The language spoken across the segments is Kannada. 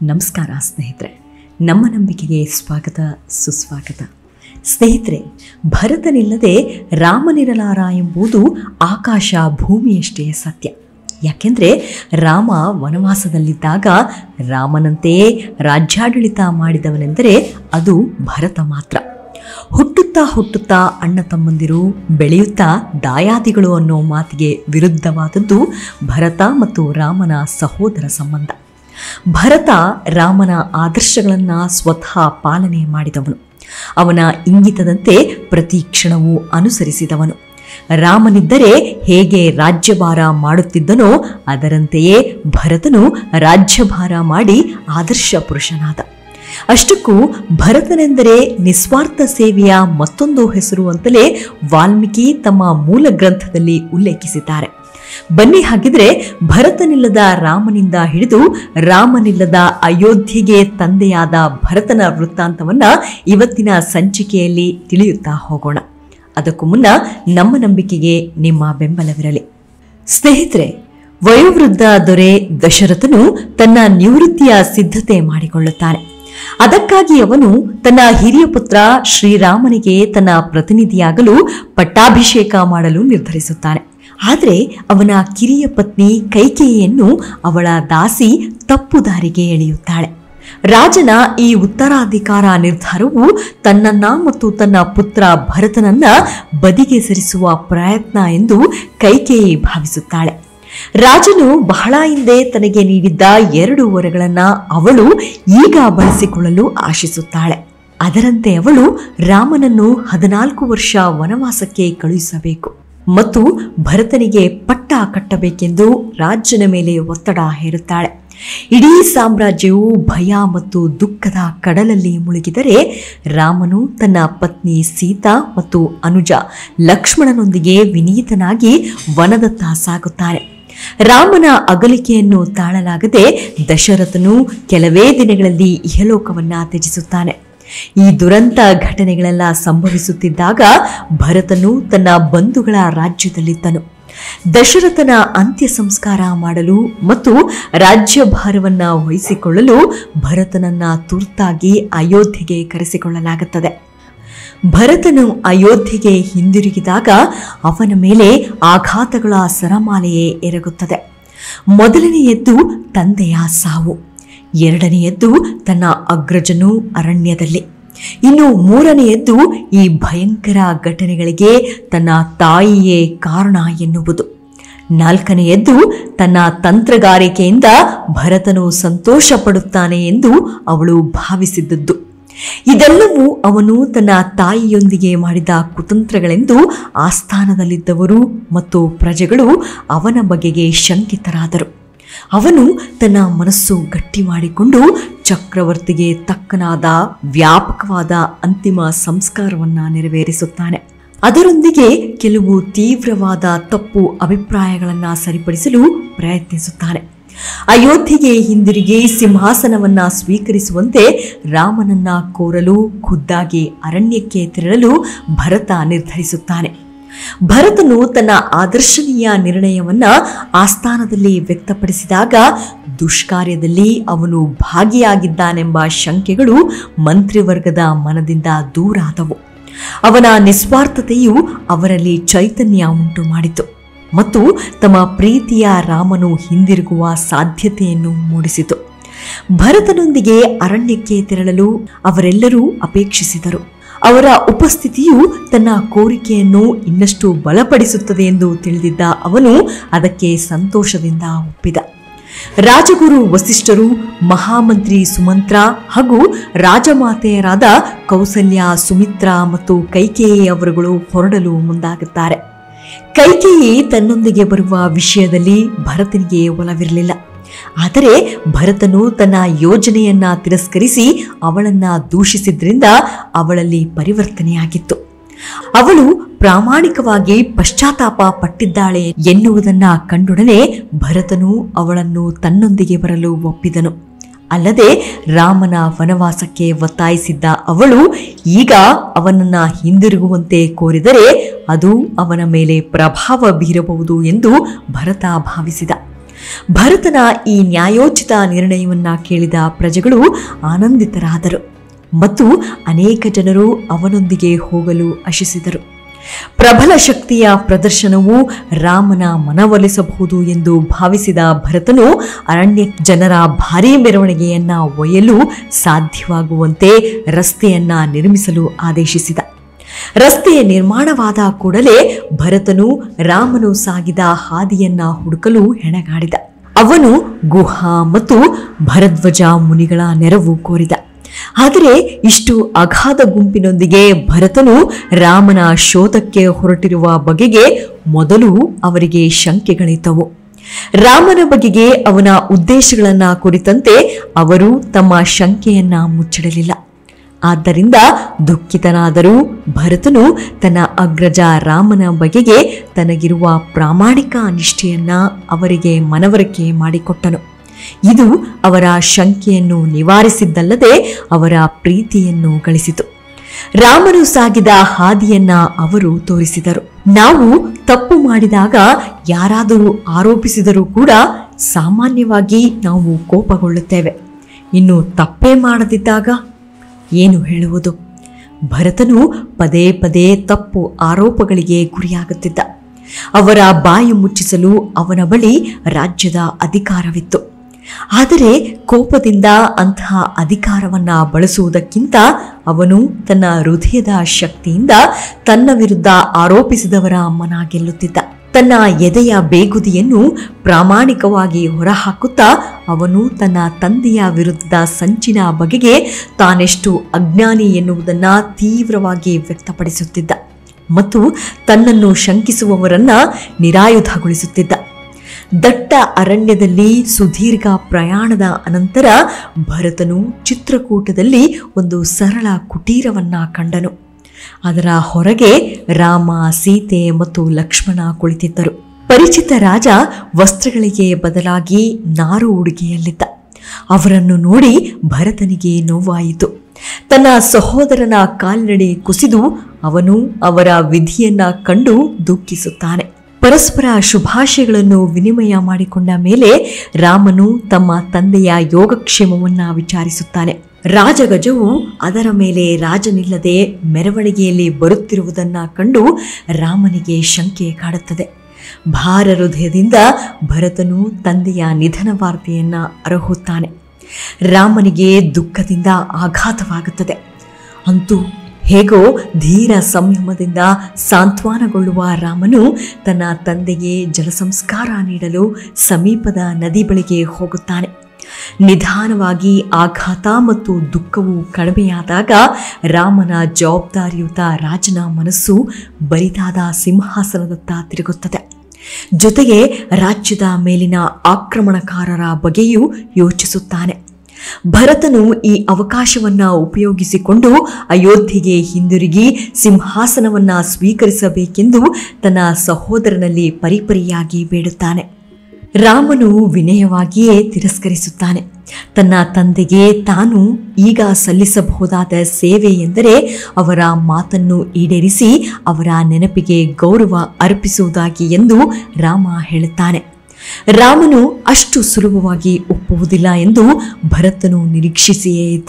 ನಮಸ್ಕಾರ ಸ್ನೇಹಿತರೆ ನಮ್ಮ ನಂಬಿಕೆಗೆ ಸ್ವಾಗತ ಸುಸ್ವಾಗತ ಸ್ನೇಹಿತರೆ ಭರತನಿಲ್ಲದೆ ರಾಮನಿರಲಾರ ಎಂಬುದು ಆಕಾಶ ಭೂಮಿಯಷ್ಟೇ ಸತ್ಯ ಯಾಕೆಂದರೆ ರಾಮ ವನವಾಸದಲ್ಲಿದ್ದಾಗ ರಾಮನಂತೆಯೇ ರಾಜ್ಯಾಡಳಿತ ಮಾಡಿದವನೆಂದರೆ ಅದು ಭರತ ಮಾತ್ರ ಹುಟ್ಟುತ್ತಾ ಹುಟ್ಟುತ್ತಾ ಅಣ್ಣ ತಮ್ಮಂದಿರು ಬೆಳೆಯುತ್ತಾ ದಾಯಾದಿಗಳು ಅನ್ನೋ ಮಾತಿಗೆ ವಿರುದ್ಧವಾದದ್ದು ಭರತ ಮತ್ತು ರಾಮನ ಸಹೋದರ ಸಂಬಂಧ ಭರತ ರಾಮನ ಆದರ್ಶಗಳನ್ನು ಸ್ವತಃ ಪಾಲನೆ ಮಾಡಿದವನು ಅವನ ಇಂಗಿತದಂತೆ ಪ್ರತಿ ಕ್ಷಣವೂ ಅನುಸರಿಸಿದವನು ರಾಮನಿದ್ದರೆ ಹೇಗೆ ರಾಜ್ಯಭಾರ ಮಾಡುತ್ತಿದ್ದನೋ ಅದರಂತೆಯೇ ಭರತನು ರಾಜ್ಯಭಾರ ಮಾಡಿ ಆದರ್ಶ ಪುರುಷನಾದ ಅಷ್ಟಕ್ಕೂ ಭರತನೆಂದರೆ ನಿಸ್ವಾರ್ಥ ಸೇವೆಯ ಮತ್ತೊಂದು ಹೆಸರು ಅಂತಲೇ ವಾಲ್ಮೀಕಿ ತಮ್ಮ ಮೂಲ ಗ್ರಂಥದಲ್ಲಿ ಉಲ್ಲೇಖಿಸಿದ್ದಾರೆ ಬನ್ನಿ ಹಾಗಿದ್ರೆ ಭರತನಿಲ್ಲದ ರಾಮನಿಂದ ಹಿಡಿದು ರಾಮನಿಲ್ಲದ ಅಯೋಧ್ಯೆಗೆ ತಂದೆಯಾದ ಭರತನ ವೃತ್ತಾಂತವನ್ನ ಇವತ್ತಿನ ಸಂಚಿಕೆಯಲ್ಲಿ ತಿಳಿಯುತ್ತಾ ಹೋಗೋಣ ಅದಕ್ಕೂ ಮುನ್ನ ನಮ್ಮ ನಂಬಿಕೆಗೆ ನಿಮ್ಮ ಬೆಂಬಲವಿರಲಿ ಸ್ನೇಹಿತರೆ ವಯೋವೃದ್ಧ ದೊರೆ ದಶರಥನು ತನ್ನ ನಿವೃತ್ತಿಯ ಸಿದ್ಧತೆ ಮಾಡಿಕೊಳ್ಳುತ್ತಾನೆ ಅದಕ್ಕಾಗಿ ಅವನು ತನ್ನ ಹಿರಿಯ ಪುತ್ರ ಶ್ರೀರಾಮನಿಗೆ ತನ್ನ ಪ್ರತಿನಿಧಿಯಾಗಲು ಪಟ್ಟಾಭಿಷೇಕ ಮಾಡಲು ನಿರ್ಧರಿಸುತ್ತಾನೆ ಆದರೆ ಅವನ ಕಿರಿಯ ಪತ್ನಿ ಕೈಕೇಯಿಯನ್ನು ಅವಳ ದಾಸಿ ತಪ್ಪು ದಾರಿಗೆ ಎಳೆಯುತ್ತಾಳೆ ರಾಜನ ಈ ಉತ್ತರಾಧಿಕಾರ ನಿರ್ಧಾರವು ತನ್ನನ್ನ ಮತ್ತು ತನ್ನ ಪುತ್ರ ಭರತನನ್ನ ಬದಿಗೆ ಸರಿಸುವ ಪ್ರಯತ್ನ ಎಂದು ಕೈಕೇಯಿ ಭಾವಿಸುತ್ತಾಳೆ ರಾಜನು ಬಹಳ ಹಿಂದೆ ತನಗೆ ನೀಡಿದ್ದ ಎರಡು ವರಗಳನ್ನ ಅವಳು ಈಗ ಬಳಸಿಕೊಳ್ಳಲು ಆಶಿಸುತ್ತಾಳೆ ಅದರಂತೆ ಅವಳು ರಾಮನನ್ನು ಹದಿನಾಲ್ಕು ವರ್ಷ ವನವಾಸಕ್ಕೆ ಕಳುಹಿಸಬೇಕು ಮತ್ತು ಭರತನಿಗೆ ಪಟ್ಟ ಕಟ್ಟಬೇಕೆಂದು ರಾಜ್ಯನ ಮೇಲೆ ಒತ್ತಡ ಹೇರುತ್ತಾಳೆ ಇಡೀ ಸಾಮ್ರಾಜ್ಯವು ಭಯ ಮತ್ತು ದುಃಖದ ಕಡಲಲ್ಲಿ ಮುಳುಗಿದರೆ ರಾಮನು ತನ್ನ ಪತ್ನಿ ಸೀತಾ ಮತ್ತು ಅನುಜ ಲಕ್ಷ್ಮಣನೊಂದಿಗೆ ವಿನೀತನಾಗಿ ವನದತ್ತ ಸಾಗುತ್ತಾನೆ ರಾಮನ ಅಗಲಿಕೆಯನ್ನು ತಾಳಲಾಗದೆ ದಶರಥನು ಕೆಲವೇ ದಿನಗಳಲ್ಲಿ ಇಹಲೋಕವನ್ನ ತ್ಯಜಿಸುತ್ತಾನೆ ಈ ದುರಂತ ಘಟನೆಗಳೆಲ್ಲ ಸಂಭವಿಸುತ್ತಿದ್ದಾಗ ಭರತನು ತನ್ನ ಬಂಧುಗಳ ರಾಜ್ಯದಲ್ಲಿದ್ದನು ದಶರಥನ ಅಂತ್ಯ ಸಂಸ್ಕಾರ ಮಾಡಲು ಮತ್ತು ರಾಜ್ಯಭಾರವನ್ನ ವಹಿಸಿಕೊಳ್ಳಲು ಭರತನನ್ನ ತುರ್ತಾಗಿ ಅಯೋಧ್ಯೆಗೆ ಕರೆಸಿಕೊಳ್ಳಲಾಗುತ್ತದೆ ಭರತನು ಅಯೋಧ್ಯೆಗೆ ಹಿಂದಿರುಗಿದಾಗ ಅವನ ಮೇಲೆ ಆಘಾತಗಳ ಸರಮಾಲೆಯೇ ಎರಗುತ್ತದೆ ಮೊದಲನೆಯದ್ದು ತಂದೆಯ ಸಾವು ಎರಡನೆಯದ್ದು ತನ್ನ ಅಗ್ರಜನು ಅರಣ್ಯದಲ್ಲಿ ಇನ್ನು ಮೂರನೆಯದ್ದು ಈ ಭಯಂಕರ ಘಟನೆಗಳಿಗೆ ತನ್ನ ತಾಯಿಯೇ ಕಾರಣ ಎನ್ನುವುದು ನಾಲ್ಕನೆಯದ್ದು ತನ್ನ ತಂತ್ರಗಾರಿಕೆಯಿಂದ ಭರತನು ಸಂತೋಷ ಪಡುತ್ತಾನೆ ಎಂದು ಅವಳು ಭಾವಿಸಿದ್ದದ್ದು ಇದೆಲ್ಲವೂ ಅವನು ತನ್ನ ತಾಯಿಯೊಂದಿಗೆ ಮಾಡಿದ ಕುತಂತ್ರಗಳೆಂದು ಆಸ್ಥಾನದಲ್ಲಿದ್ದವರು ಮತ್ತು ಪ್ರಜೆಗಳು ಅವನ ಬಗೆಗೆ ಶಂಕಿತರಾದರು ಅವನು ತನ್ನ ಮನಸ್ಸು ಗಟ್ಟಿ ಮಾಡಿಕೊಂಡು ಚಕ್ರವರ್ತಿಗೆ ತಕ್ಕನಾದ ವ್ಯಾಪಕವಾದ ಅಂತಿಮ ಸಂಸ್ಕಾರವನ್ನು ನೆರವೇರಿಸುತ್ತಾನೆ ಅದರೊಂದಿಗೆ ಕೆಲವು ತೀವ್ರವಾದ ತಪ್ಪು ಅಭಿಪ್ರಾಯಗಳನ್ನು ಸರಿಪಡಿಸಲು ಪ್ರಯತ್ನಿಸುತ್ತಾನೆ ಅಯೋಧ್ಯೆಗೆ ಹಿಂದಿರುಗಿ ಸಿಂಹಾಸನವನ್ನ ಸ್ವೀಕರಿಸುವಂತೆ ರಾಮನನ್ನ ಕೋರಲು ಖುದ್ದಾಗಿ ಅರಣ್ಯಕ್ಕೆ ತೆರಳಲು ಭರತ ನಿರ್ಧರಿಸುತ್ತಾನೆ ಭರತನು ತನ್ನ ಆದರ್ಶನೀಯ ನಿರ್ಣಯವನ್ನ ಆಸ್ಥಾನದಲ್ಲಿ ವ್ಯಕ್ತಪಡಿಸಿದಾಗ ದುಷ್ಕಾರ್ಯದಲ್ಲಿ ಅವನು ಭಾಗಿಯಾಗಿದ್ದಾನೆಂಬ ಶಂಕೆಗಳು ಮಂತ್ರಿವರ್ಗದ ಮನದಿಂದ ದೂರಾದವು ಅವನ ನಿಸ್ವಾರ್ಥತೆಯು ಅವರಲ್ಲಿ ಚೈತನ್ಯ ಉಂಟು ಮಾಡಿತು ಮತ್ತು ತಮ್ಮ ಪ್ರೀತಿಯ ರಾಮನು ಹಿಂದಿರುಗುವ ಸಾಧ್ಯತೆಯನ್ನು ಮೂಡಿಸಿತು ಭರತನೊಂದಿಗೆ ಅರಣ್ಯಕ್ಕೆ ತೆರಳಲು ಅವರೆಲ್ಲರೂ ಅಪೇಕ್ಷಿಸಿದರು ಅವರ ಉಪಸ್ಥಿತಿಯು ತನ್ನ ಕೋರಿಕೆಯನ್ನು ಇನ್ನಷ್ಟು ಬಲಪಡಿಸುತ್ತದೆ ಎಂದು ತಿಳಿದಿದ್ದ ಅವನು ಅದಕ್ಕೆ ಸಂತೋಷದಿಂದ ಒಪ್ಪಿದ ರಾಜಗುರು ವಸಿಷ್ಠರು ಮಹಾಮಂತ್ರಿ ಸುಮಂತ್ರ ಹಾಗೂ ರಾಜಮಾತೆಯರಾದ ಕೌಸಲ್ಯ ಸುಮಿತ್ರ ಮತ್ತು ಕೈಕೇಯಿ ಅವರುಗಳು ಹೊರಡಲು ಮುಂದಾಗುತ್ತಾರೆ ಕೈಕೇಯಿ ತನ್ನೊಂದಿಗೆ ಬರುವ ವಿಷಯದಲ್ಲಿ ಭರತನಿಗೆ ಒಲವಿರಲಿಲ್ಲ ಆದರೆ ಭರತನು ತನ್ನ ಯೋಜನೆಯನ್ನ ತಿರಸ್ಕರಿಸಿ ಅವಳನ್ನ ದೂಷಿಸಿದ್ರಿಂದ ಅವಳಲ್ಲಿ ಪರಿವರ್ತನೆಯಾಗಿತ್ತು ಅವಳು ಪ್ರಾಮಾಣಿಕವಾಗಿ ಪಶ್ಚಾತ್ತಾಪ ಪಟ್ಟಿದ್ದಾಳೆ ಎನ್ನುವುದನ್ನ ಕಂಡೊಡನೆ ಭರತನು ಅವಳನ್ನು ತನ್ನೊಂದಿಗೆ ಬರಲು ಒಪ್ಪಿದನು ಅಲ್ಲದೆ ರಾಮನ ವನವಾಸಕ್ಕೆ ಒತ್ತಾಯಿಸಿದ್ದ ಅವಳು ಈಗ ಅವನನ್ನ ಹಿಂದಿರುಗುವಂತೆ ಕೋರಿದರೆ ಅದು ಅವನ ಮೇಲೆ ಪ್ರಭಾವ ಬೀರಬಹುದು ಎಂದು ಭರತ ಭಾವಿಸಿದ ಭರತನ ಈ ನ್ಯಾಯೋಚಿತ ನಿರ್ಣಯವನ್ನ ಕೇಳಿದ ಪ್ರಜೆಗಳು ಆನಂದಿತರಾದರು ಮತ್ತು ಅನೇಕ ಜನರು ಅವನೊಂದಿಗೆ ಹೋಗಲು ಆಶಿಸಿದರು ಪ್ರಬಲ ಶಕ್ತಿಯ ಪ್ರದರ್ಶನವು ರಾಮನ ಮನವೊಲಿಸಬಹುದು ಎಂದು ಭಾವಿಸಿದ ಭರತನು ಅರಣ್ಯ ಜನರ ಭಾರೀ ಮೆರವಣಿಗೆಯನ್ನ ಒಯ್ಯಲು ಸಾಧ್ಯವಾಗುವಂತೆ ರಸ್ತೆಯನ್ನ ನಿರ್ಮಿಸಲು ಆದೇಶಿಸಿದ ರಸ್ತೆ ನಿರ್ಮಾಣವಾದ ಕೂಡಲೇ ಭರತನು ರಾಮನು ಸಾಗಿದ ಹಾದಿಯನ್ನ ಹುಡುಕಲು ಹೆಣಗಾಡಿದ ಅವನು ಗುಹಾ ಮತ್ತು ಭರದ್ವಜ ಮುನಿಗಳ ನೆರವು ಕೋರಿದ ಆದರೆ ಇಷ್ಟು ಅಗಾಧ ಗುಂಪಿನೊಂದಿಗೆ ಭರತನು ರಾಮನ ಶೋಧಕ್ಕೆ ಹೊರಟಿರುವ ಬಗೆಗೆ ಮೊದಲು ಅವರಿಗೆ ಶಂಕೆಗಳಿದ್ದವು ರಾಮನ ಬಗೆಗೆ ಅವನ ಉದ್ದೇಶಗಳನ್ನ ಕುರಿತಂತೆ ಅವರು ತಮ್ಮ ಶಂಕೆಯನ್ನ ಮುಚ್ಚಿಡಲಿಲ್ಲ ಆದ್ದರಿಂದ ದುಃಖಿತನಾದರೂ ಭರತನು ತನ್ನ ಅಗ್ರಜ ರಾಮನ ಬಗೆಗೆ ತನಗಿರುವ ಪ್ರಾಮಾಣಿಕ ನಿಷ್ಠೆಯನ್ನ ಅವರಿಗೆ ಮನವರಿಕೆ ಮಾಡಿಕೊಟ್ಟನು ಇದು ಅವರ ಶಂಕೆಯನ್ನು ನಿವಾರಿಸಿದ್ದಲ್ಲದೆ ಅವರ ಪ್ರೀತಿಯನ್ನು ಗಳಿಸಿತು ರಾಮನು ಸಾಗಿದ ಹಾದಿಯನ್ನ ಅವರು ತೋರಿಸಿದರು ನಾವು ತಪ್ಪು ಮಾಡಿದಾಗ ಯಾರಾದರೂ ಆರೋಪಿಸಿದರೂ ಕೂಡ ಸಾಮಾನ್ಯವಾಗಿ ನಾವು ಕೋಪಗೊಳ್ಳುತ್ತೇವೆ ಇನ್ನು ತಪ್ಪೇ ಮಾಡದಿದ್ದಾಗ ಏನು ಹೇಳುವುದು ಭರತನು ಪದೇ ಪದೇ ತಪ್ಪು ಆರೋಪಗಳಿಗೆ ಗುರಿಯಾಗುತ್ತಿದ್ದ ಅವರ ಬಾಯಿ ಮುಚ್ಚಿಸಲು ಅವನ ಬಳಿ ರಾಜ್ಯದ ಅಧಿಕಾರವಿತ್ತು ಆದರೆ ಕೋಪದಿಂದ ಅಂತಹ ಅಧಿಕಾರವನ್ನ ಬಳಸುವುದಕ್ಕಿಂತ ಅವನು ತನ್ನ ಹೃದಯದ ಶಕ್ತಿಯಿಂದ ತನ್ನ ವಿರುದ್ಧ ಆರೋಪಿಸಿದವರ ಮನ ಗೆಲ್ಲುತ್ತಿದ್ದ ತನ್ನ ಎದೆಯ ಬೇಗುದಿಯನ್ನು ಪ್ರಾಮಾಣಿಕವಾಗಿ ಹೊರಹಾಕುತ್ತಾ ಅವನು ತನ್ನ ತಂದೆಯ ವಿರುದ್ಧದ ಸಂಚಿನ ಬಗೆಗೆ ತಾನೆಷ್ಟು ಅಜ್ಞಾನಿ ಎನ್ನುವುದನ್ನ ತೀವ್ರವಾಗಿ ವ್ಯಕ್ತಪಡಿಸುತ್ತಿದ್ದ ಮತ್ತು ತನ್ನನ್ನು ಶಂಕಿಸುವವರನ್ನ ನಿರಾಯುಧಗೊಳಿಸುತ್ತಿದ್ದ ದಟ್ಟ ಅರಣ್ಯದಲ್ಲಿ ಸುದೀರ್ಘ ಪ್ರಯಾಣದ ಅನಂತರ ಭರತನು ಚಿತ್ರಕೂಟದಲ್ಲಿ ಒಂದು ಸರಳ ಕುಟೀರವನ್ನ ಕಂಡನು ಅದರ ಹೊರಗೆ ರಾಮ ಸೀತೆ ಮತ್ತು ಲಕ್ಷ್ಮಣ ಕುಳಿತಿದ್ದರು ಪರಿಚಿತ ರಾಜ ವಸ್ತ್ರಗಳಿಗೆ ಬದಲಾಗಿ ನಾರು ಉಡುಗೆಯಲ್ಲಿದ್ದ ಅವರನ್ನು ನೋಡಿ ಭರತನಿಗೆ ನೋವಾಯಿತು ತನ್ನ ಸಹೋದರನ ಕಾಲ್ನಡೆ ಕುಸಿದು ಅವನು ಅವರ ವಿಧಿಯನ್ನ ಕಂಡು ದುಃಖಿಸುತ್ತಾನೆ ಪರಸ್ಪರ ಶುಭಾಶಯಗಳನ್ನು ವಿನಿಮಯ ಮಾಡಿಕೊಂಡ ಮೇಲೆ ರಾಮನು ತಮ್ಮ ತಂದೆಯ ಯೋಗಕ್ಷೇಮವನ್ನ ವಿಚಾರಿಸುತ್ತಾನೆ ರಾಜಗಜವು ಅದರ ಮೇಲೆ ರಾಜನಿಲ್ಲದೆ ಮೆರವಣಿಗೆಯಲ್ಲಿ ಬರುತ್ತಿರುವುದನ್ನ ಕಂಡು ರಾಮನಿಗೆ ಶಂಕೆ ಕಾಡುತ್ತದೆ ಭಾರ ಹೃದಯದಿಂದ ಭರತನು ತಂದೆಯ ನಿಧನ ವಾರ್ತೆಯನ್ನ ಅರಹುತ್ತಾನೆ ರಾಮನಿಗೆ ದುಃಖದಿಂದ ಆಘಾತವಾಗುತ್ತದೆ ಅಂತೂ ಹೇಗೋ ಧೀರ ಸಂಯಮದಿಂದ ಸಾಂತ್ವನಗೊಳ್ಳುವ ರಾಮನು ತನ್ನ ತಂದೆಗೆ ಜಲಸಂಸ್ಕಾರ ನೀಡಲು ಸಮೀಪದ ನದಿ ಬಳಿಗೆ ಹೋಗುತ್ತಾನೆ ನಿಧಾನವಾಗಿ ಆಘಾತ ಮತ್ತು ದುಃಖವು ಕಡಿಮೆಯಾದಾಗ ರಾಮನ ಜವಾಬ್ದಾರಿಯುತ ರಾಜನ ಮನಸ್ಸು ಬರಿದಾದ ಸಿಂಹಾಸನದತ್ತ ತಿರುಗುತ್ತದೆ ಜೊತೆಗೆ ರಾಜ್ಯದ ಮೇಲಿನ ಆಕ್ರಮಣಕಾರರ ಬಗ್ಗೆಯೂ ಯೋಚಿಸುತ್ತಾನೆ ಭರತನು ಈ ಅವಕಾಶವನ್ನ ಉಪಯೋಗಿಸಿಕೊಂಡು ಅಯೋಧ್ಯೆಗೆ ಹಿಂದಿರುಗಿ ಸಿಂಹಾಸನವನ್ನ ಸ್ವೀಕರಿಸಬೇಕೆಂದು ತನ್ನ ಸಹೋದರನಲ್ಲಿ ಪರಿಪರಿಯಾಗಿ ಬೇಡುತ್ತಾನೆ ರಾಮನು ವಿನಯವಾಗಿಯೇ ತಿರಸ್ಕರಿಸುತ್ತಾನೆ ತನ್ನ ತಂದೆಗೆ ತಾನು ಈಗ ಸಲ್ಲಿಸಬಹುದಾದ ಸೇವೆ ಎಂದರೆ ಅವರ ಮಾತನ್ನು ಈಡೇರಿಸಿ ಅವರ ನೆನಪಿಗೆ ಗೌರವ ಅರ್ಪಿಸುವುದಾಗಿ ಎಂದು ರಾಮ ಹೇಳುತ್ತಾನೆ ರಾಮನು ಅಷ್ಟು ಸುಲಭವಾಗಿ ಒಪ್ಪುವುದಿಲ್ಲ ಎಂದು ಭರತನು ನಿರೀಕ್ಷಿಸಿಯೇ ಇದ್ದ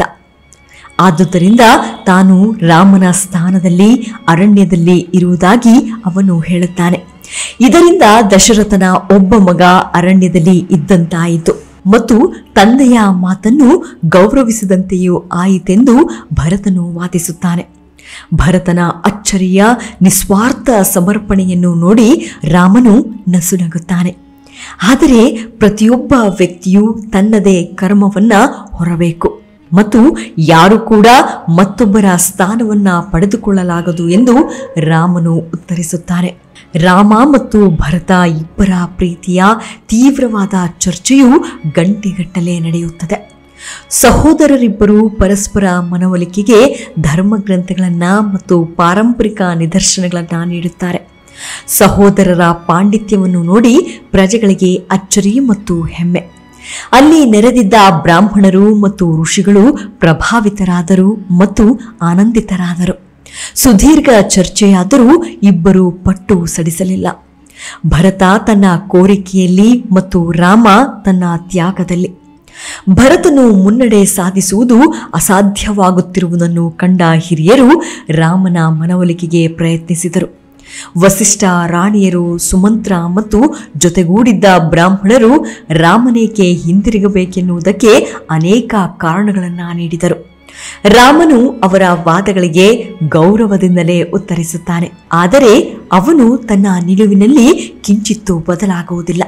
ಆದುದರಿಂದ ತಾನು ರಾಮನ ಸ್ಥಾನದಲ್ಲಿ ಅರಣ್ಯದಲ್ಲಿ ಇರುವುದಾಗಿ ಅವನು ಹೇಳುತ್ತಾನೆ ಇದರಿಂದ ದಶರಥನ ಒಬ್ಬ ಮಗ ಅರಣ್ಯದಲ್ಲಿ ಇದ್ದಂತಾಯಿತು ಮತ್ತು ತಂದೆಯ ಮಾತನ್ನು ಗೌರವಿಸಿದಂತೆಯೂ ಆಯಿತೆಂದು ಭರತನು ವಾದಿಸುತ್ತಾನೆ ಭರತನ ಅಚ್ಚರಿಯ ನಿಸ್ವಾರ್ಥ ಸಮರ್ಪಣೆಯನ್ನು ನೋಡಿ ರಾಮನು ನಸುನಗುತ್ತಾನೆ ಆದರೆ ಪ್ರತಿಯೊಬ್ಬ ವ್ಯಕ್ತಿಯು ತನ್ನದೇ ಕರ್ಮವನ್ನ ಹೊರಬೇಕು ಮತ್ತು ಯಾರು ಕೂಡ ಮತ್ತೊಬ್ಬರ ಸ್ಥಾನವನ್ನ ಪಡೆದುಕೊಳ್ಳಲಾಗದು ಎಂದು ರಾಮನು ಉತ್ತರಿಸುತ್ತಾನೆ ರಾಮ ಮತ್ತು ಭರತ ಇಬ್ಬರ ಪ್ರೀತಿಯ ತೀವ್ರವಾದ ಚರ್ಚೆಯು ಗಂಟೆಗಟ್ಟಲೆ ನಡೆಯುತ್ತದೆ ಸಹೋದರರಿಬ್ಬರು ಪರಸ್ಪರ ಮನವೊಲಿಕೆಗೆ ಧರ್ಮಗ್ರಂಥಗಳನ್ನು ಮತ್ತು ಪಾರಂಪರಿಕ ನಿದರ್ಶನಗಳನ್ನು ನೀಡುತ್ತಾರೆ ಸಹೋದರರ ಪಾಂಡಿತ್ಯವನ್ನು ನೋಡಿ ಪ್ರಜೆಗಳಿಗೆ ಅಚ್ಚರಿ ಮತ್ತು ಹೆಮ್ಮೆ ಅಲ್ಲಿ ನೆರೆದಿದ್ದ ಬ್ರಾಹ್ಮಣರು ಮತ್ತು ಋಷಿಗಳು ಪ್ರಭಾವಿತರಾದರು ಮತ್ತು ಆನಂದಿತರಾದರು ಸುದೀರ್ಘ ಚರ್ಚೆಯಾದರೂ ಇಬ್ಬರು ಪಟ್ಟು ಸಡಿಸಲಿಲ್ಲ ಭರತ ತನ್ನ ಕೋರಿಕೆಯಲ್ಲಿ ಮತ್ತು ರಾಮ ತನ್ನ ತ್ಯಾಗದಲ್ಲಿ ಭರತನು ಮುನ್ನಡೆ ಸಾಧಿಸುವುದು ಅಸಾಧ್ಯವಾಗುತ್ತಿರುವುದನ್ನು ಕಂಡ ಹಿರಿಯರು ರಾಮನ ಮನವೊಲಿಕೆಗೆ ಪ್ರಯತ್ನಿಸಿದರು ವಸಿಷ್ಠ ರಾಣಿಯರು ಸುಮಂತ್ರ ಮತ್ತು ಜೊತೆಗೂಡಿದ್ದ ಬ್ರಾಹ್ಮಣರು ರಾಮನೇಕೆ ಹಿಂದಿರುಗಬೇಕೆನ್ನುವುದಕ್ಕೆ ಅನೇಕ ಕಾರಣಗಳನ್ನು ನೀಡಿದರು ರಾಮನು ಅವರ ವಾದಗಳಿಗೆ ಗೌರವದಿಂದಲೇ ಉತ್ತರಿಸುತ್ತಾನೆ ಆದರೆ ಅವನು ತನ್ನ ನಿಲುವಿನಲ್ಲಿ ಕಿಂಚಿತ್ತೂ ಬದಲಾಗುವುದಿಲ್ಲ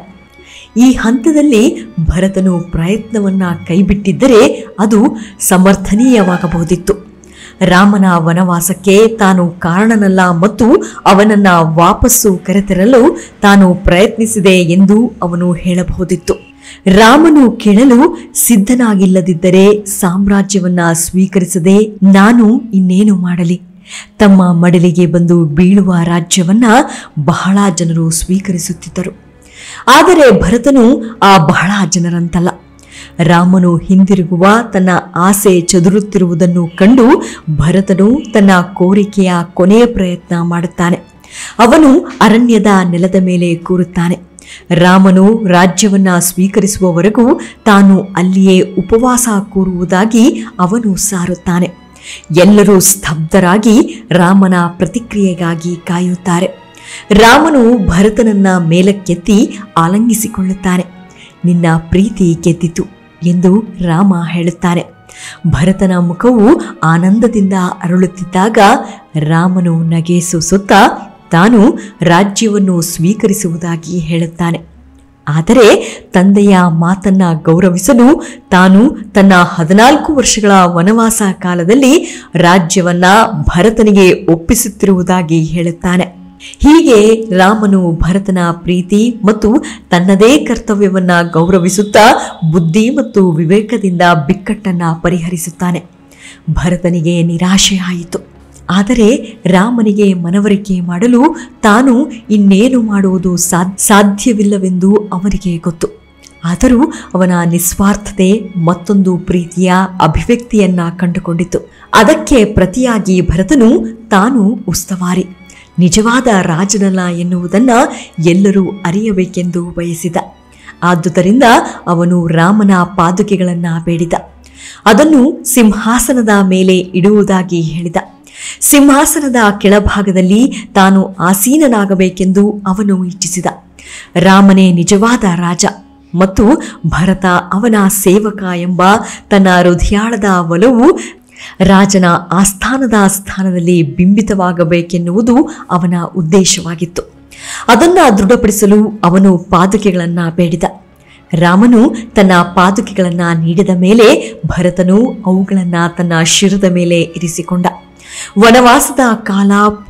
ಈ ಹಂತದಲ್ಲಿ ಭರತನು ಪ್ರಯತ್ನವನ್ನ ಕೈಬಿಟ್ಟಿದ್ದರೆ ಅದು ಸಮರ್ಥನೀಯವಾಗಬಹುದಿತ್ತು ರಾಮನ ವನವಾಸಕ್ಕೆ ತಾನು ಕಾರಣನಲ್ಲ ಮತ್ತು ಅವನನ್ನ ವಾಪಸ್ಸು ಕರೆತರಲು ತಾನು ಪ್ರಯತ್ನಿಸಿದೆ ಎಂದು ಅವನು ಹೇಳಬಹುದಿತ್ತು ರಾಮನು ಕೇಳಲು ಸಿದ್ಧನಾಗಿಲ್ಲದಿದ್ದರೆ ಸಾಮ್ರಾಜ್ಯವನ್ನ ಸ್ವೀಕರಿಸದೆ ನಾನು ಇನ್ನೇನು ಮಾಡಲಿ ತಮ್ಮ ಮಡಲಿಗೆ ಬಂದು ಬೀಳುವ ರಾಜ್ಯವನ್ನ ಬಹಳ ಜನರು ಸ್ವೀಕರಿಸುತ್ತಿದ್ದರು ಆದರೆ ಭರತನು ಆ ಬಹಳ ಜನರಂತಲ್ಲ ರಾಮನು ಹಿಂದಿರುಗುವ ತನ್ನ ಆಸೆ ಚದುರುತ್ತಿರುವುದನ್ನು ಕಂಡು ಭರತನು ತನ್ನ ಕೋರಿಕೆಯ ಕೊನೆಯ ಪ್ರಯತ್ನ ಮಾಡುತ್ತಾನೆ ಅವನು ಅರಣ್ಯದ ನೆಲದ ಮೇಲೆ ಕೂರುತ್ತಾನೆ ರಾಮನು ರಾಜ್ಯವನ್ನ ಸ್ವೀಕರಿಸುವವರೆಗೂ ತಾನು ಅಲ್ಲಿಯೇ ಉಪವಾಸ ಕೂರುವುದಾಗಿ ಅವನು ಸಾರುತ್ತಾನೆ ಎಲ್ಲರೂ ಸ್ತಬ್ಧರಾಗಿ ರಾಮನ ಪ್ರತಿಕ್ರಿಯೆಗಾಗಿ ಕಾಯುತ್ತಾರೆ ರಾಮನು ಭರತನನ್ನ ಮೇಲಕ್ಕೆತ್ತಿ ಆಲಂಗಿಸಿಕೊಳ್ಳುತ್ತಾನೆ ನಿನ್ನ ಪ್ರೀತಿ ಗೆದ್ದಿತು ಎಂದು ರಾಮ ಹೇಳುತ್ತಾನೆ ಭರತನ ಮುಖವು ಆನಂದದಿಂದ ಅರಳುತ್ತಿದ್ದಾಗ ರಾಮನು ನಗೆಸುಸುತ್ತಾ ತಾನು ರಾಜ್ಯವನ್ನು ಸ್ವೀಕರಿಸುವುದಾಗಿ ಹೇಳುತ್ತಾನೆ ಆದರೆ ತಂದೆಯ ಮಾತನ್ನ ಗೌರವಿಸಲು ತಾನು ತನ್ನ ಹದಿನಾಲ್ಕು ವರ್ಷಗಳ ವನವಾಸ ಕಾಲದಲ್ಲಿ ರಾಜ್ಯವನ್ನ ಭರತನಿಗೆ ಒಪ್ಪಿಸುತ್ತಿರುವುದಾಗಿ ಹೇಳುತ್ತಾನೆ ಹೀಗೆ ರಾಮನು ಭರತನ ಪ್ರೀತಿ ಮತ್ತು ತನ್ನದೇ ಕರ್ತವ್ಯವನ್ನ ಗೌರವಿಸುತ್ತಾ ಬುದ್ಧಿ ಮತ್ತು ವಿವೇಕದಿಂದ ಬಿಕ್ಕಟ್ಟನ್ನ ಪರಿಹರಿಸುತ್ತಾನೆ ಭರತನಿಗೆ ನಿರಾಶೆಯಾಯಿತು ಆದರೆ ರಾಮನಿಗೆ ಮನವರಿಕೆ ಮಾಡಲು ತಾನು ಇನ್ನೇನು ಮಾಡುವುದು ಸಾಧ್- ಸಾಧ್ಯವಿಲ್ಲವೆಂದು ಅವನಿಗೆ ಗೊತ್ತು ಆದರೂ ಅವನ ನಿಸ್ವಾರ್ಥತೆ ಮತ್ತೊಂದು ಪ್ರೀತಿಯ ಅಭಿವ್ಯಕ್ತಿಯನ್ನ ಕಂಡುಕೊಂಡಿತು ಅದಕ್ಕೆ ಪ್ರತಿಯಾಗಿ ಭರತನು ತಾನು ಉಸ್ತವಾರಿ ನಿಜವಾದ ರಾಜನಲ್ಲ ಎನ್ನುವುದನ್ನ ಎಲ್ಲರೂ ಅರಿಯಬೇಕೆಂದು ಬಯಸಿದ ಆದುದರಿಂದ ಅವನು ರಾಮನ ಪಾದುಕೆಗಳನ್ನ ಬೇಡಿದ ಅದನ್ನು ಸಿಂಹಾಸನದ ಮೇಲೆ ಇಡುವುದಾಗಿ ಹೇಳಿದ ಸಿಂಹಾಸನದ ಕೆಳಭಾಗದಲ್ಲಿ ತಾನು ಆಸೀನನಾಗಬೇಕೆಂದು ಅವನು ಇಚ್ಛಿಸಿದ ರಾಮನೇ ನಿಜವಾದ ರಾಜ ಮತ್ತು ಭರತ ಅವನ ಸೇವಕ ಎಂಬ ತನ್ನ ಹೃದಯಾಳದ ಒಲವು ರಾಜನ ಆಸ್ಥಾನದ ಸ್ಥಾನದಲ್ಲಿ ಬಿಂಬಿತವಾಗಬೇಕೆನ್ನುವುದು ಅವನ ಉದ್ದೇಶವಾಗಿತ್ತು ಅದನ್ನ ದೃಢಪಡಿಸಲು ಅವನು ಪಾದುಕೆಗಳನ್ನ ಬೇಡಿದ ರಾಮನು ತನ್ನ ಪಾದುಕೆಗಳನ್ನ ನೀಡಿದ ಮೇಲೆ ಭರತನು ಅವುಗಳನ್ನ ತನ್ನ ಶಿರದ ಮೇಲೆ ಇರಿಸಿಕೊಂಡ ವನವಾಸದ ಕಾಲ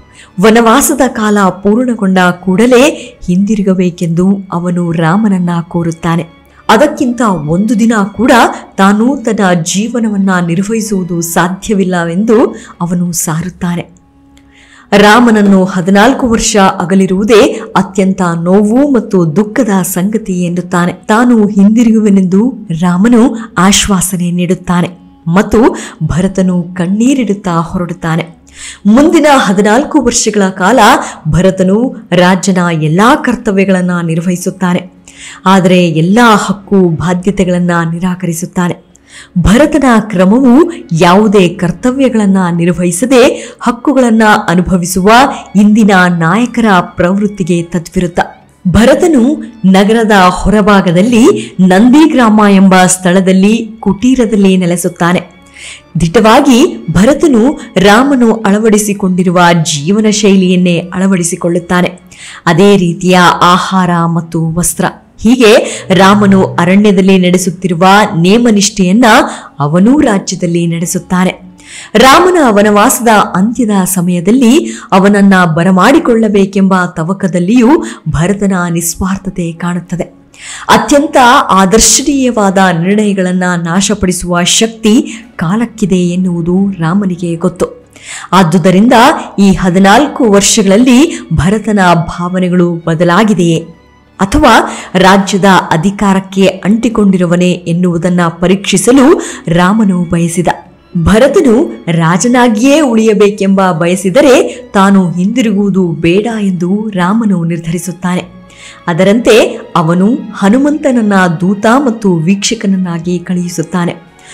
ವನವಾಸದ ಕಾಲ ಪೂರ್ಣಗೊಂಡ ಕೂಡಲೇ ಹಿಂದಿರುಗಬೇಕೆಂದು ಅವನು ರಾಮನನ್ನ ಕೋರುತ್ತಾನೆ ಅದಕ್ಕಿಂತ ಒಂದು ದಿನ ಕೂಡ ತಾನು ತನ್ನ ಜೀವನವನ್ನ ನಿರ್ವಹಿಸುವುದು ಸಾಧ್ಯವಿಲ್ಲವೆಂದು ಅವನು ಸಾರುತ್ತಾನೆ ರಾಮನನ್ನು ಹದಿನಾಲ್ಕು ವರ್ಷ ಅಗಲಿರುವುದೇ ಅತ್ಯಂತ ನೋವು ಮತ್ತು ದುಃಖದ ಸಂಗತಿ ಎನ್ನುತ್ತಾನೆ ತಾನು ಹಿಂದಿರುಗುವೆನೆಂದು ರಾಮನು ಆಶ್ವಾಸನೆ ನೀಡುತ್ತಾನೆ ಮತ್ತು ಭರತನು ಕಣ್ಣೀರಿಡುತ್ತಾ ಹೊರಡುತ್ತಾನೆ ಮುಂದಿನ ಹದಿನಾಲ್ಕು ವರ್ಷಗಳ ಕಾಲ ಭರತನು ರಾಜನ ಎಲ್ಲಾ ಕರ್ತವ್ಯಗಳನ್ನು ನಿರ್ವಹಿಸುತ್ತಾನೆ ಆದರೆ ಎಲ್ಲಾ ಹಕ್ಕು ಬಾಧ್ಯತೆಗಳನ್ನು ನಿರಾಕರಿಸುತ್ತಾನೆ ಭರತನ ಕ್ರಮವು ಯಾವುದೇ ಕರ್ತವ್ಯಗಳನ್ನು ನಿರ್ವಹಿಸದೆ ಹಕ್ಕುಗಳನ್ನು ಅನುಭವಿಸುವ ಇಂದಿನ ನಾಯಕರ ಪ್ರವೃತ್ತಿಗೆ ತದ್ವಿರುದ್ಧ ಭರತನು ನಗರದ ಹೊರಭಾಗದಲ್ಲಿ ನಂದಿಗ್ರಾಮ ಎಂಬ ಸ್ಥಳದಲ್ಲಿ ಕುಟೀರದಲ್ಲಿ ನೆಲೆಸುತ್ತಾನೆ ದಿಟವಾಗಿ ಭರತನು ರಾಮನು ಅಳವಡಿಸಿಕೊಂಡಿರುವ ಜೀವನ ಶೈಲಿಯನ್ನೇ ಅಳವಡಿಸಿಕೊಳ್ಳುತ್ತಾನೆ ಅದೇ ರೀತಿಯ ಆಹಾರ ಮತ್ತು ವಸ್ತ್ರ ಹೀಗೆ ರಾಮನು ಅರಣ್ಯದಲ್ಲಿ ನಡೆಸುತ್ತಿರುವ ನೇಮನಿಷ್ಠೆಯನ್ನ ಅವನೂ ರಾಜ್ಯದಲ್ಲಿ ನಡೆಸುತ್ತಾನೆ ರಾಮನ ವನವಾಸದ ಅಂತ್ಯದ ಸಮಯದಲ್ಲಿ ಅವನನ್ನ ಬರಮಾಡಿಕೊಳ್ಳಬೇಕೆಂಬ ತವಕದಲ್ಲಿಯೂ ಭರತನ ನಿಸ್ವಾರ್ಥತೆ ಕಾಣುತ್ತದೆ ಅತ್ಯಂತ ಆದರ್ಶನೀಯವಾದ ನಿರ್ಣಯಗಳನ್ನು ನಾಶಪಡಿಸುವ ಶಕ್ತಿ ಕಾಲಕ್ಕಿದೆ ಎನ್ನುವುದು ರಾಮನಿಗೆ ಗೊತ್ತು ಆದುದರಿಂದ ಈ ಹದಿನಾಲ್ಕು ವರ್ಷಗಳಲ್ಲಿ ಭರತನ ಭಾವನೆಗಳು ಬದಲಾಗಿದೆಯೇ ಅಥವಾ ರಾಜ್ಯದ ಅಧಿಕಾರಕ್ಕೆ ಅಂಟಿಕೊಂಡಿರುವನೇ ಎನ್ನುವುದನ್ನು ಪರೀಕ್ಷಿಸಲು ರಾಮನು ಬಯಸಿದ ಭರತನು ರಾಜನಾಗಿಯೇ ಉಳಿಯಬೇಕೆಂಬ ಬಯಸಿದರೆ ತಾನು ಹಿಂದಿರುಗುವುದು ಬೇಡ ಎಂದು ರಾಮನು ನಿರ್ಧರಿಸುತ್ತಾನೆ ಅದರಂತೆ ಅವನು ಹನುಮಂತನನ್ನ ದೂತ ಮತ್ತು ವೀಕ್ಷಕನನ್ನಾಗಿ ಕಳುಹಿಸುತ್ತಾನೆ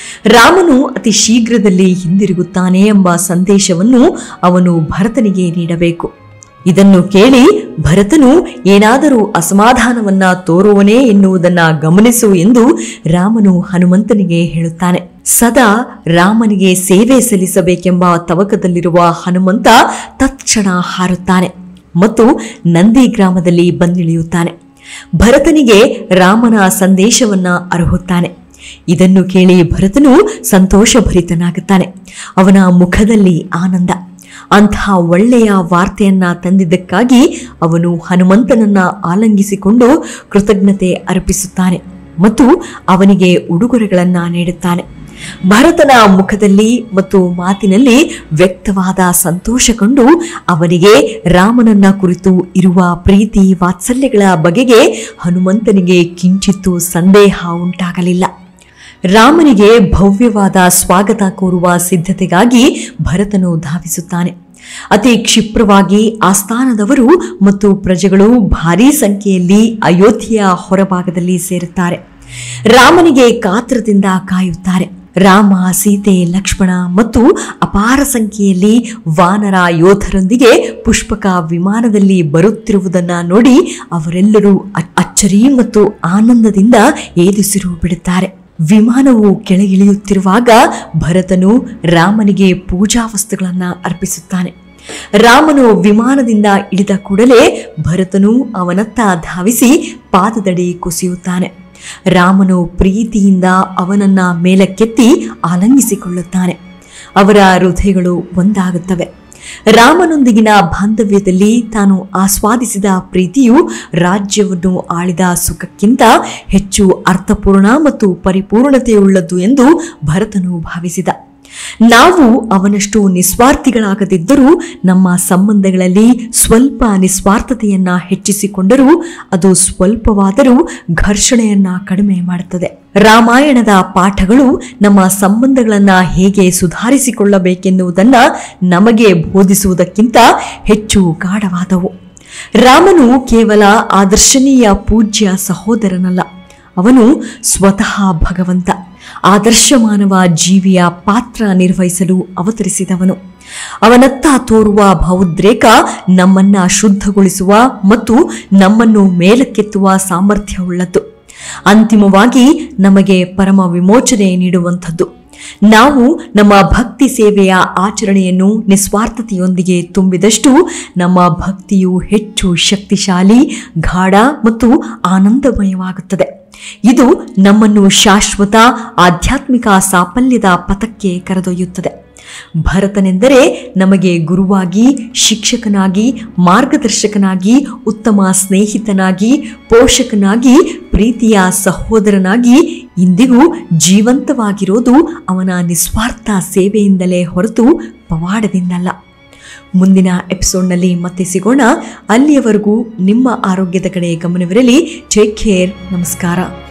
ರಾಮನು ಅತಿ ಶೀಘ್ರದಲ್ಲಿ ಹಿಂದಿರುಗುತ್ತಾನೆ ಎಂಬ ಸಂದೇಶವನ್ನು ಅವನು ಭರತನಿಗೆ ನೀಡಬೇಕು ಇದನ್ನು ಕೇಳಿ ಭರತನು ಏನಾದರೂ ಅಸಮಾಧಾನವನ್ನ ತೋರುವನೇ ಎನ್ನುವುದನ್ನ ಗಮನಿಸು ಎಂದು ರಾಮನು ಹನುಮಂತನಿಗೆ ಹೇಳುತ್ತಾನೆ ಸದಾ ರಾಮನಿಗೆ ಸೇವೆ ಸಲ್ಲಿಸಬೇಕೆಂಬ ತವಕದಲ್ಲಿರುವ ಹನುಮಂತ ತತ್ಕ್ಷಣ ಹಾರುತ್ತಾನೆ ಮತ್ತು ನಂದಿ ಗ್ರಾಮದಲ್ಲಿ ಬಂದಿಳಿಯುತ್ತಾನೆ ಭರತನಿಗೆ ರಾಮನ ಸಂದೇಶವನ್ನ ಅರ್ಹುತ್ತಾನೆ ಇದನ್ನು ಕೇಳಿ ಭರತನು ಸಂತೋಷಭರಿತನಾಗುತ್ತಾನೆ ಅವನ ಮುಖದಲ್ಲಿ ಆನಂದ ಅಂತಹ ಒಳ್ಳೆಯ ವಾರ್ತೆಯನ್ನ ತಂದಿದ್ದಕ್ಕಾಗಿ ಅವನು ಹನುಮಂತನನ್ನ ಆಲಂಗಿಸಿಕೊಂಡು ಕೃತಜ್ಞತೆ ಅರ್ಪಿಸುತ್ತಾನೆ ಮತ್ತು ಅವನಿಗೆ ಉಡುಗೊರೆಗಳನ್ನ ನೀಡುತ್ತಾನೆ ಭರತನ ಮುಖದಲ್ಲಿ ಮತ್ತು ಮಾತಿನಲ್ಲಿ ವ್ಯಕ್ತವಾದ ಸಂತೋಷ ಕಂಡು ಅವನಿಗೆ ರಾಮನನ್ನ ಕುರಿತು ಇರುವ ಪ್ರೀತಿ ವಾತ್ಸಲ್ಯಗಳ ಬಗೆಗೆ ಹನುಮಂತನಿಗೆ ಕಿಂಚಿತ್ತೂ ಸಂದೇಹ ಉಂಟಾಗಲಿಲ್ಲ ರಾಮನಿಗೆ ಭವ್ಯವಾದ ಸ್ವಾಗತ ಕೋರುವ ಸಿದ್ಧತೆಗಾಗಿ ಭರತನು ಧಾವಿಸುತ್ತಾನೆ ಅತಿ ಕ್ಷಿಪ್ರವಾಗಿ ಆಸ್ಥಾನದವರು ಮತ್ತು ಪ್ರಜೆಗಳು ಭಾರೀ ಸಂಖ್ಯೆಯಲ್ಲಿ ಅಯೋಧ್ಯೆಯ ಹೊರಭಾಗದಲ್ಲಿ ಸೇರುತ್ತಾರೆ ರಾಮನಿಗೆ ಕಾತ್ರದಿಂದ ಕಾಯುತ್ತಾರೆ ರಾಮ ಸೀತೆ ಲಕ್ಷ್ಮಣ ಮತ್ತು ಅಪಾರ ಸಂಖ್ಯೆಯಲ್ಲಿ ವಾನರ ಯೋಧರೊಂದಿಗೆ ಪುಷ್ಪಕ ವಿಮಾನದಲ್ಲಿ ಬರುತ್ತಿರುವುದನ್ನ ನೋಡಿ ಅವರೆಲ್ಲರೂ ಅ- ಅಚ್ಚರಿ ಮತ್ತು ಆನಂದದಿಂದ ಏದುಸಿರು ಬಿಡುತ್ತಾರೆ ವಿಮಾನವು ಕೆಳಗಿಳಿಯುತ್ತಿರುವಾಗ ಭರತನು ರಾಮನಿಗೆ ಪೂಜಾ ವಸ್ತುಗಳನ್ನು ಅರ್ಪಿಸುತ್ತಾನೆ ರಾಮನು ವಿಮಾನದಿಂದ ಇಳಿದ ಕೂಡಲೇ ಭರತನು ಅವನತ್ತ ಧಾವಿಸಿ ಪಾದದಡಿ ಕುಸಿಯುತ್ತಾನೆ ರಾಮನು ಪ್ರೀತಿಯಿಂದ ಅವನನ್ನ ಮೇಲಕ್ಕೆತ್ತಿ ಆಲಂಗಿಸಿಕೊಳ್ಳುತ್ತಾನೆ ಅವರ ಹೃದಯಗಳು ಒಂದಾಗುತ್ತವೆ ರಾಮನೊಂದಿಗಿನ ಬಾಂಧವ್ಯದಲ್ಲಿ ತಾನು ಆಸ್ವಾದಿಸಿದ ಪ್ರೀತಿಯು ರಾಜ್ಯವನ್ನು ಆಳಿದ ಸುಖಕ್ಕಿಂತ ಹೆಚ್ಚು ಅರ್ಥಪೂರ್ಣ ಮತ್ತು ಪರಿಪೂರ್ಣತೆಯುಳ್ಳದ್ದು ಎಂದು ಭರತನು ಭಾವಿಸಿದ ನಾವು ಅವನಷ್ಟು ನಿಸ್ವಾರ್ಥಿಗಳಾಗದಿದ್ದರೂ ನಮ್ಮ ಸಂಬಂಧಗಳಲ್ಲಿ ಸ್ವಲ್ಪ ನಿಸ್ವಾರ್ಥತೆಯನ್ನ ಹೆಚ್ಚಿಸಿಕೊಂಡರೂ ಅದು ಸ್ವಲ್ಪವಾದರೂ ಘರ್ಷಣೆಯನ್ನ ಕಡಿಮೆ ಮಾಡುತ್ತದೆ ರಾಮಾಯಣದ ಪಾಠಗಳು ನಮ್ಮ ಸಂಬಂಧಗಳನ್ನ ಹೇಗೆ ಸುಧಾರಿಸಿಕೊಳ್ಳಬೇಕೆನ್ನುವುದನ್ನ ನಮಗೆ ಬೋಧಿಸುವುದಕ್ಕಿಂತ ಹೆಚ್ಚು ಗಾಢವಾದವು ರಾಮನು ಕೇವಲ ಆದರ್ಶನೀಯ ಪೂಜ್ಯ ಸಹೋದರನಲ್ಲ ಅವನು ಸ್ವತಃ ಭಗವಂತ ಆದರ್ಶ ಮಾನವ ಜೀವಿಯ ಪಾತ್ರ ನಿರ್ವಹಿಸಲು ಅವತರಿಸಿದವನು ಅವನತ್ತ ತೋರುವ ಭಾವೋದ್ರೇಕ ನಮ್ಮನ್ನ ಶುದ್ಧಗೊಳಿಸುವ ಮತ್ತು ನಮ್ಮನ್ನು ಮೇಲಕ್ಕೆತ್ತುವ ಸಾಮರ್ಥ್ಯವುಳ್ಳದ್ದು ಅಂತಿಮವಾಗಿ ನಮಗೆ ಪರಮ ವಿಮೋಚನೆ ನೀಡುವಂಥದ್ದು ನಾವು ನಮ್ಮ ಭಕ್ತಿ ಸೇವೆಯ ಆಚರಣೆಯನ್ನು ನಿಸ್ವಾರ್ಥತೆಯೊಂದಿಗೆ ತುಂಬಿದಷ್ಟು ನಮ್ಮ ಭಕ್ತಿಯು ಹೆಚ್ಚು ಶಕ್ತಿಶಾಲಿ ಗಾಢ ಮತ್ತು ಆನಂದಮಯವಾಗುತ್ತದೆ ಇದು ನಮ್ಮನ್ನು ಶಾಶ್ವತ ಆಧ್ಯಾತ್ಮಿಕ ಸಾಫಲ್ಯದ ಪಥಕ್ಕೆ ಕರೆದೊಯ್ಯುತ್ತದೆ ಭರತನೆಂದರೆ ನಮಗೆ ಗುರುವಾಗಿ ಶಿಕ್ಷಕನಾಗಿ ಮಾರ್ಗದರ್ಶಕನಾಗಿ ಉತ್ತಮ ಸ್ನೇಹಿತನಾಗಿ ಪೋಷಕನಾಗಿ ಪ್ರೀತಿಯ ಸಹೋದರನಾಗಿ ಇಂದಿಗೂ ಜೀವಂತವಾಗಿರೋದು ಅವನ ನಿಸ್ವಾರ್ಥ ಸೇವೆಯಿಂದಲೇ ಹೊರತು ಪವಾಡದಿಂದಲ್ಲ ಮುಂದಿನ ಎಪಿಸೋಡ್ನಲ್ಲಿ ಮತ್ತೆ ಸಿಗೋಣ ಅಲ್ಲಿಯವರೆಗೂ ನಿಮ್ಮ ಆರೋಗ್ಯದ ಕಡೆ ಗಮನವಿರಲಿ ಟೇಕ್ ಕೇರ್ ನಮಸ್ಕಾರ